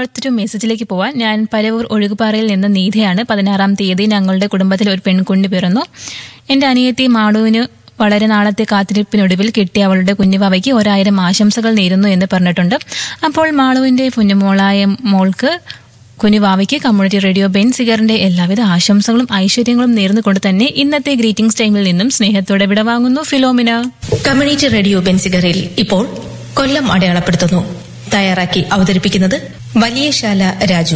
അടുത്തൊരു മെസ്സേജിലേക്ക് പോവാൻ ഞാൻ പരവൂർ ഒഴുകുപാറയിൽ നിന്ന് നീതയാണ് പതിനാറാം തീയതി ഞങ്ങളുടെ കുടുംബത്തിൽ ഒരു പെൺകുഞ്ഞ് പിറന്നു എന്റെ അനിയത്തി മാളുവിന് വളരെ നാളത്തെ കാത്തിരിപ്പിനൊടുവിൽ കിട്ടിയ അവളുടെ കുഞ്ഞുവാവയ്ക്ക് ഒരായിരം ആശംസകൾ നേരുന്നു എന്ന് പറഞ്ഞിട്ടുണ്ട് അപ്പോൾ മാളുവിന്റെ കുഞ്ഞുമോളായ മോൾക്ക് കുഞ്ഞുവാവയ്ക്ക് കമ്മ്യൂണിറ്റി റേഡിയോ ബെൻസിഗറിന്റെ എല്ലാവിധ ആശംസകളും ഐശ്വര്യങ്ങളും നേർന്നുകൊണ്ട് തന്നെ ഇന്നത്തെ ഗ്രീറ്റിംഗ്സ് ടൈമിൽ നിന്നും സ്നേഹത്തോടെ വിടവാങ്ങുന്നു ഫിലോമിന കമ്മ്യൂണിറ്റി റേഡിയോ ബെൻസിഗറിൽ ഇപ്പോൾ കൊല്ലം അടയാളപ്പെടുത്തുന്നു തയ്യാറാക്കി അവതരിപ്പിക്കുന്നത് വലിയശാല രാജു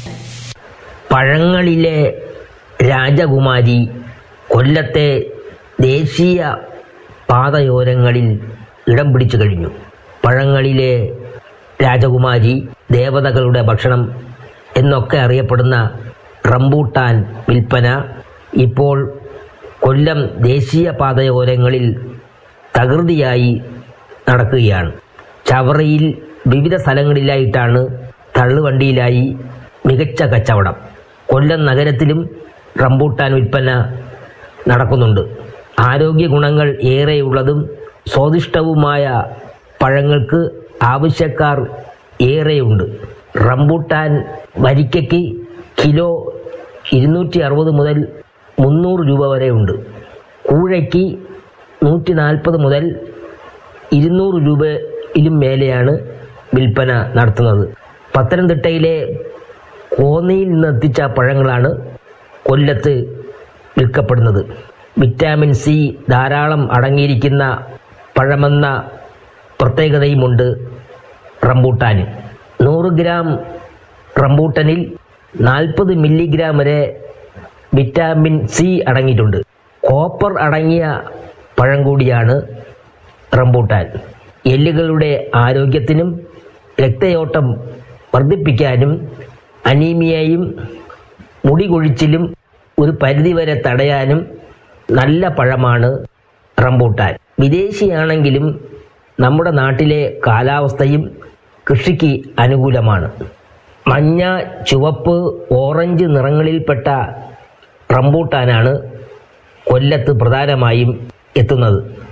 പഴങ്ങളിലെ രാജകുമാരി കൊല്ലത്തെ ദേശീയ പാതയോരങ്ങളിൽ ഇടം പിടിച്ചു കഴിഞ്ഞു പഴങ്ങളിലെ രാജകുമാരി ദേവതകളുടെ ഭക്ഷണം എന്നൊക്കെ അറിയപ്പെടുന്ന റംബൂട്ടാൻ വിൽപ്പന ഇപ്പോൾ കൊല്ലം ദേശീയ പാതയോരങ്ങളിൽ തകൃതിയായി നടക്കുകയാണ് ചവറയിൽ വിവിധ സ്ഥലങ്ങളിലായിട്ടാണ് തള്ളുവണ്ടിയിലായി മികച്ച കച്ചവടം കൊല്ലം നഗരത്തിലും റംബൂട്ടാൻ വിൽപ്പന നടക്കുന്നുണ്ട് ആരോഗ്യ ഗുണങ്ങൾ ഏറെയുള്ളതും സ്വാദിഷ്ടവുമായ പഴങ്ങൾക്ക് ആവശ്യക്കാർ ഏറെയുണ്ട് റംബൂട്ടാൻ വരിക്കയ്ക്ക് കിലോ ഇരുന്നൂറ്റി അറുപത് മുതൽ മുന്നൂറ് രൂപ വരെ ഉണ്ട് കൂഴയ്ക്ക് നൂറ്റി നാൽപ്പത് മുതൽ ഇരുന്നൂറ് രൂപയിലും മേലെയാണ് വിൽപ്പന നടത്തുന്നത് പത്തനംതിട്ടയിലെ കോന്നിയിൽ നിന്ന് എത്തിച്ച പഴങ്ങളാണ് കൊല്ലത്ത് വിൽക്കപ്പെടുന്നത് വിറ്റാമിൻ സി ധാരാളം അടങ്ങിയിരിക്കുന്ന പഴമെന്ന പ്രത്യേകതയുമുണ്ട് റംബൂട്ടാന് നൂറ് ഗ്രാം റംബൂട്ടനിൽ നാൽപ്പത് മില്ലിഗ്രാം വരെ വിറ്റാമിൻ സി അടങ്ങിയിട്ടുണ്ട് കോപ്പർ അടങ്ങിയ പഴം കൂടിയാണ് റംബൂട്ടാൻ എല്ലുകളുടെ ആരോഗ്യത്തിനും രക്തയോട്ടം വർദ്ധിപ്പിക്കാനും അനീമിയയും മുടി കൊഴിച്ചിലും ഒരു പരിധിവരെ തടയാനും നല്ല പഴമാണ് റംബൂട്ടാൻ വിദേശിയാണെങ്കിലും നമ്മുടെ നാട്ടിലെ കാലാവസ്ഥയും കൃഷിക്ക് അനുകൂലമാണ് മഞ്ഞ ചുവപ്പ് ഓറഞ്ച് നിറങ്ങളിൽപ്പെട്ട റംബൂട്ടാനാണ് കൊല്ലത്ത് പ്രധാനമായും എത്തുന്നത്